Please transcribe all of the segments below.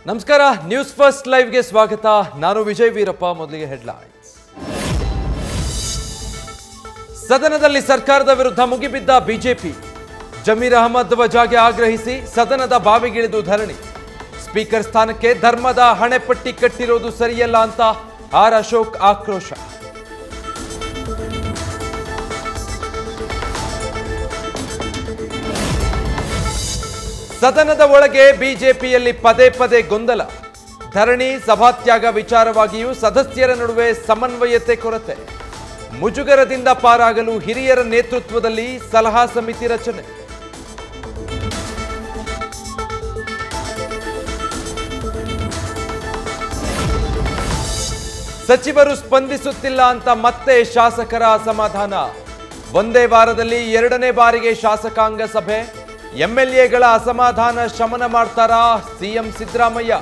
ನಮಸ್ಕಾರ news first ಲೈವ್ಗೆ ಸ್ವಾಗತ ನಾನು ವಿಜಯ್ ವೀರಪ್ಪ ಮೊದಲಿಗೆ ಹೆಡ್ಲೈನ್ಸ್ ಸದನದಲ್ಲಿ ಸರ್ಕಾರದ ವಿರುದ್ಧ ಮುಗಿಬಿದ್ದ ಬಿಜೆಪಿ ಜಮೀರ್ ಅಹಮದ್ ವಜಾಗೆ ಆಗ್ರಹಿಸಿ ಸದನದ ಬಾವಿಗಿಳಿದು ಧರಣಿ ಸ್ಪೀಕರ್ ಸ್ಥಾನಕ್ಕೆ ಧರ್ಮದ ಹಣೆಪಟ್ಟಿ ಕಟ್ಟಿರೋದು ಸರಿಯಲ್ಲ ಅಂತ ಆರ್ ಅಶೋಕ್ ಆಕ್ರೋಶ ಸದನದ ಒಳಗೆ ಬಿಜೆಪಿಯಲ್ಲಿ ಪದೇ ಪದೇ ಗೊಂದಲ ಧರಣಿ ಸಭಾತ್ಯಾಗ ವಿಚಾರವಾಗಿಯೂ ಸದಸ್ಯರ ನಡುವೆ ಸಮನ್ವಯತೆ ಕೊರತೆ ಮುಜುಗರದಿಂದ ಪಾರಾಗಲು ಹಿರಿಯರ ನೇತೃತ್ವದಲ್ಲಿ ಸಲಹಾ ಸಮಿತಿ ರಚನೆ ಸಚಿವರು ಸ್ಪಂದಿಸುತ್ತಿಲ್ಲ ಅಂತ ಮತ್ತೆ ಶಾಸಕರ ಅಸಮಾಧಾನ ಒಂದೇ ವಾರದಲ್ಲಿ ಎರಡನೇ ಬಾರಿಗೆ ಶಾಸಕಾಂಗ ಸಭೆ ಎಂಎಲ್ಎಗಳ ಅಸಮಾಧಾನ ಶಮನ ಮಾಡ್ತಾರಾ ಸಿಎಂ ಸಿದ್ದರಾಮಯ್ಯ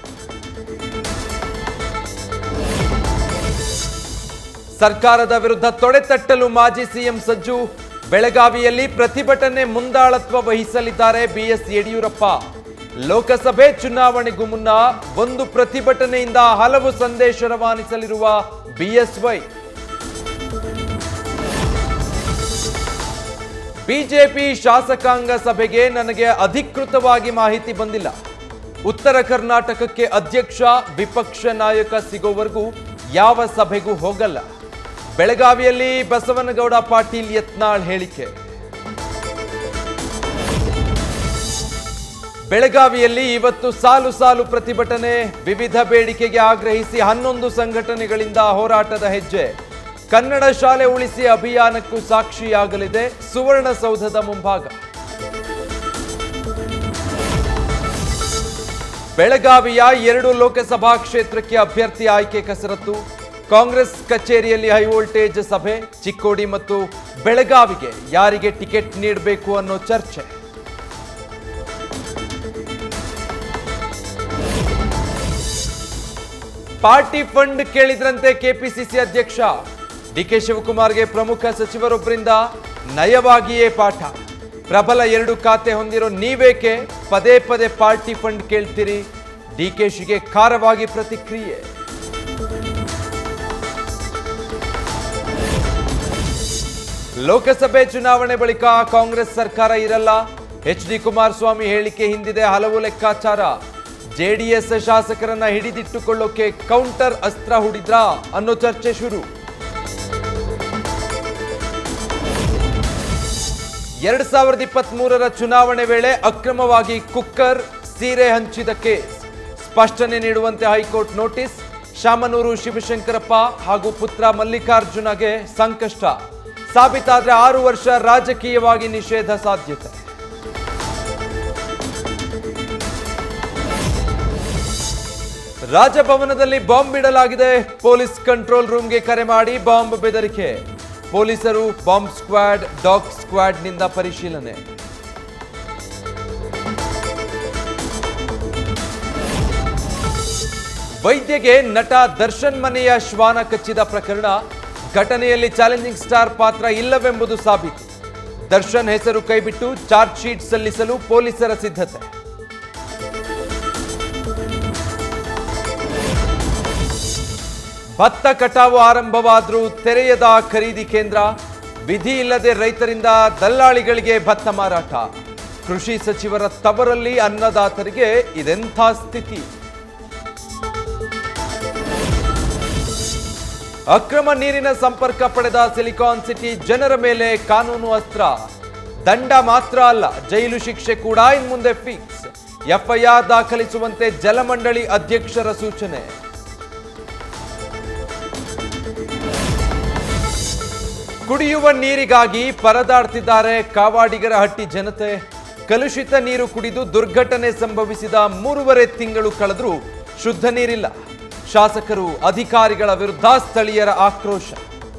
ಸರ್ಕಾರದ ವಿರುದ್ಧ ತೊಡೆತಟ್ಟಲು ಮಾಜಿ ಸಿಎಂ ಸಜ್ಜು ಬೆಳಗಾವಿಯಲ್ಲಿ ಪ್ರತಿಭಟನೆ ಮುಂದಾಳತ್ವ ವಹಿಸಲಿದ್ದಾರೆ ಬಿಎಸ್ ಯಡಿಯೂರಪ್ಪ ಲೋಕಸಭೆ ಚುನಾವಣೆಗೂ ಮುನ್ನ ಒಂದು ಪ್ರತಿಭಟನೆಯಿಂದ ಹಲವು ಸಂದೇಶ ರವಾನಿಸಲಿರುವ ಬಿಎಸ್ವೈ ಬಿಜೆಪಿ ಶಾಸಕಾಂಗ ಸಭೆಗೆ ನನಗೆ ಅಧಿಕೃತವಾಗಿ ಮಾಹಿತಿ ಬಂದಿಲ್ಲ ಉತ್ತರ ಕರ್ನಾಟಕಕ್ಕೆ ಅಧ್ಯಕ್ಷ ವಿಪಕ್ಷ ನಾಯಕ ಸಿಗೋವರೆಗೂ ಯಾವ ಸಭೆಗೂ ಹೋಗಲ್ಲ ಬೆಳಗಾವಿಯಲ್ಲಿ ಬಸವನಗೌಡ ಪಾಟೀಲ್ ಯತ್ನಾಳ್ ಹೇಳಿಕೆ ಬೆಳಗಾವಿಯಲ್ಲಿ ಇವತ್ತು ಸಾಲು ಸಾಲು ಪ್ರತಿಭಟನೆ ವಿವಿಧ ಬೇಡಿಕೆಗೆ ಆಗ್ರಹಿಸಿ ಹನ್ನೊಂದು ಸಂಘಟನೆಗಳಿಂದ ಹೋರಾಟದ ಹೆಜ್ಜೆ ಕನ್ನಡ ಶಾಲೆ ಉಳಿಸಿ ಅಭಿಯಾನಕ್ಕೂ ಸಾಕ್ಷಿಯಾಗಲಿದೆ ಸುವರ್ಣಸೌಧದ ಮುಂಭಾಗ ಬೆಳಗಾವಿಯ ಎರಡು ಲೋಕಸಭಾ ಕ್ಷೇತ್ರಕ್ಕೆ ಅಭ್ಯರ್ಥಿ ಆಯ್ಕೆ ಕಸರತ್ತು ಕಾಂಗ್ರೆಸ್ ಕಚೇರಿಯಲ್ಲಿ ಹೈವೋಲ್ಟೇಜ್ ಸಭೆ ಚಿಕ್ಕೋಡಿ ಮತ್ತು ಬೆಳಗಾವಿಗೆ ಯಾರಿಗೆ ಟಿಕೆಟ್ ನೀಡಬೇಕು ಅನ್ನೋ ಚರ್ಚೆ ಪಾರ್ಟಿ ಫಂಡ್ ಕೇಳಿದ್ರಂತೆ ಕೆಪಿಸಿಸಿ ಅಧ್ಯಕ್ಷ ಡಿಕೆ ಶಿವಕುಮಾರ್ಗೆ ಪ್ರಮುಖ ಸಚಿವರೊಬ್ಬರಿಂದ ನಯವಾಗಿಯೇ ಪಾಠ ಪ್ರಬಲ ಎರಡು ಖಾತೆ ಹೊಂದಿರೋ ನೀವೇಕೆ ಪದೇ ಪದೇ ಪಾರ್ಟಿ ಫಂಡ್ ಕೇಳ್ತೀರಿ ಡಿಕೆಶಿಗೆ ಖಾರವಾಗಿ ಪ್ರತಿಕ್ರಿಯೆ ಲೋಕಸಭೆ ಚುನಾವಣೆ ಬಳಿಕ ಕಾಂಗ್ರೆಸ್ ಸರ್ಕಾರ ಇರಲ್ಲ ಎಚ್ ಡಿ ಕುಮಾರಸ್ವಾಮಿ ಹೇಳಿಕೆ ಹಿಂದಿದೆ ಹಲವು ಲೆಕ್ಕಾಚಾರ ಜೆಡಿಎಸ್ ಶಾಸಕರನ್ನ ಹಿಡಿದಿಟ್ಟುಕೊಳ್ಳೋಕೆ ಕೌಂಟರ್ ಅಸ್ತ್ರ ಹೂಡಿದ್ರಾ ಅನ್ನೋ ಚರ್ಚೆ ಶುರು ಎರಡ್ ಸಾವಿರದ ಇಪ್ಪತ್ತ್ ಮೂರರ ಚುನಾವಣೆ ವೇಳೆ ಅಕ್ರಮವಾಗಿ ಕುಕ್ಕರ್ ಸೀರೆ ಹಂಚಿದ ಕೇಸ್ ಸ್ಪಷ್ಟನೆ ನೀಡುವಂತೆ ಹೈಕೋರ್ಟ್ ನೋಟಿಸ್ ಶಾಮನೂರು ಶಿವಶಂಕರಪ್ಪ ಹಾಗೂ ಪುತ್ರ ಮಲ್ಲಿಕಾರ್ಜುನಗೆ ಸಂಕಷ್ಟ ಸಾಬೀತಾದ್ರೆ ಆರು ವರ್ಷ ರಾಜಕೀಯವಾಗಿ ನಿಷೇಧ ಸಾಧ್ಯತೆ ರಾಜಭವನದಲ್ಲಿ ಬಾಂಬ್ ಇಡಲಾಗಿದೆ ಪೊಲೀಸ್ ಕಂಟ್ರೋಲ್ ರೂಮ್ಗೆ ಕರೆ ಮಾಡಿ ಬಾಂಬ್ ಬೆದರಿಕೆ ಪೊಲೀಸರು ಬಾಂಬ್ ಸ್ಕ್ವಾಡ್ ಡಾಗ್ ಸ್ಕ್ವಾಡ್ನಿಂದ ಪರಿಶೀಲನೆ ವೈದ್ಯಗೆ ನಟ ದರ್ಶನ್ ಮನೆಯ ಶ್ವಾನ ಕಚ್ಚಿದ ಪ್ರಕರಣ ಘಟನೆಯಲ್ಲಿ ಚಾಲೆಂಜಿಂಗ್ ಸ್ಟಾರ್ ಪಾತ್ರ ಇಲ್ಲವೆಂಬುದು ಸಾಬೀತು ದರ್ಶನ್ ಹೆಸರು ಕೈಬಿಟ್ಟು ಚಾರ್ಜ್ ಶೀಟ್ ಸಲ್ಲಿಸಲು ಪೊಲೀಸರ ಸಿದ್ಧತೆ ಭತ್ತ ಕಟಾವು ಆರಂಭವಾದರೂ ತೆರೆಯದ ಖರೀದಿ ಕೇಂದ್ರ ವಿಧಿ ಇಲ್ಲದೆ ರೈತರಿಂದ ದಲ್ಲಾಳಿಗಳಿಗೆ ಭತ್ತ ಮಾರಾಟ ಕೃಷಿ ಸಚಿವರ ತವರಲ್ಲಿ ಅನ್ನದಾತರಿಗೆ ಇದೆಂಥ ಸ್ಥಿತಿ ಅಕ್ರಮ ನೀರಿನ ಸಂಪರ್ಕ ಪಡೆದ ಸಿಲಿಕಾನ್ ಸಿಟಿ ಜನರ ಮೇಲೆ ಕಾನೂನು ಅಸ್ತ್ರ ದಂಡ ಮಾತ್ರ ಅಲ್ಲ ಜೈಲು ಶಿಕ್ಷೆ ಕೂಡ ಇನ್ಮುಂದೆ ಫಿಕ್ಸ್ ಎಫ್ಐಆರ್ ದಾಖಲಿಸುವಂತೆ ಜಲಮಂಡಳಿ ಅಧ್ಯಕ್ಷರ ಸೂಚನೆ ಕುಡಿಯುವ ನೀರಿಗಾಗಿ ಪರದಾಡ್ತಿದ್ದಾರೆ ಕಾವಾಡಿಗರ ಹಟ್ಟಿ ಜನತೆ ಕಲುಷಿತ ನೀರು ಕುಡಿದು ದುರ್ಘಟನೆ ಸಂಭವಿಸಿದ ಮೂರುವರೆ ತಿಂಗಳು ಕಳೆದರೂ ಶುದ್ಧ ನೀರಿಲ್ಲ ಶಾಸಕರು ಅಧಿಕಾರಿಗಳ ವಿರುದ್ಧ ಸ್ಥಳೀಯರ ಆಕ್ರೋಶ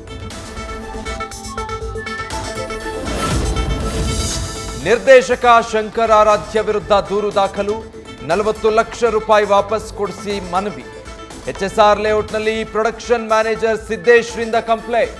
ನಿರ್ದೇಶಕ ಶಂಕರ್ ಆರಾಧ್ಯ ವಿರುದ್ಧ ದೂರು ದಾಖಲು ನಲವತ್ತು ಲಕ್ಷ ರೂಪಾಯಿ ವಾಪಸ್ ಕೊಡಿಸಿ ಮನವಿ ಎಚ್ಎಸ್ಆರ್ ಲೇಔಟ್ನಲ್ಲಿ ಪ್ರೊಡಕ್ಷನ್ ಮ್ಯಾನೇಜರ್ ಸಿದ್ದೇಶ್ರಿಂದ ಕಂಪ್ಲೇಂಟ್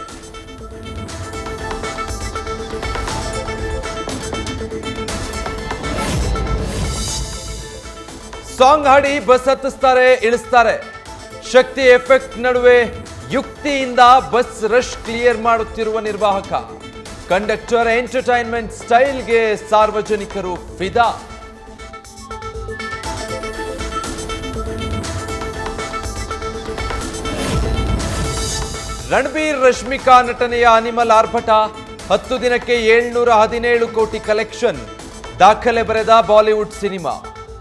ಸಾಂಗ್ ಹಾಡಿ ಬಸ್ ಹತ್ತಿಸ್ತಾರೆ ಇಳಿಸ್ತಾರೆ ಶಕ್ತಿ ಎಫೆಕ್ಟ್ ನಡುವೆ ಯುಕ್ತಿಯಿಂದ ಬಸ್ ರಶ್ ಕ್ಲಿಯರ್ ಮಾಡುತ್ತಿರುವ ನಿರ್ವಾಹಕ ಕಂಡಕ್ಟರ್ ಎಂಟರ್ಟೈನ್ಮೆಂಟ್ ಸ್ಟೈಲ್ಗೆ ಸಾರ್ವಜನಿಕರು ಫಿದಾ ರಣಬೀರ್ ರಶ್ಮಿಕಾ ನಟನೆಯ ಅನಿಮಲ್ ಆರ್ಭಟ ಹತ್ತು ದಿನಕ್ಕೆ ಏಳ್ನೂರ ಹದಿನೇಳು ಕೋಟಿ ಕಲೆಕ್ಷನ್ ದಾಖಲೆ ಬರೆದ ಬಾಲಿವುಡ್ ಸಿನಿಮಾ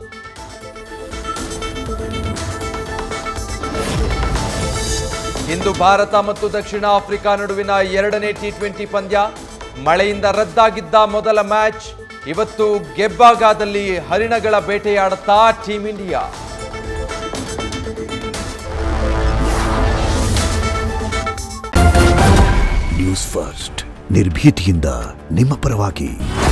ಇಂದು ಭಾರತ ಮತ್ತು ದಕ್ಷಿಣ ಆಫ್ರಿಕಾ ನಡುವಿನ ಎರಡನೇ ಟಿ ಟ್ವೆಂಟಿ ಪಂದ್ಯ ಮಳೆಯಿಂದ ರದ್ದಾಗಿದ್ದ ಮೊದಲ ಮ್ಯಾಚ್ ಇವತ್ತು ಗೆಬ್ಬಾಗಾದಲ್ಲಿ ಹರಿಣಗಳ ಬೇಟೆಯಾಡುತ್ತಾ ಟೀಂ ಇಂಡಿಯಾ ನ್ಯೂಸ್ ಫಸ್ಟ್ ನಿರ್ಭೀತಿಯಿಂದ ನಿಮ್ಮ ಪರವಾಗಿ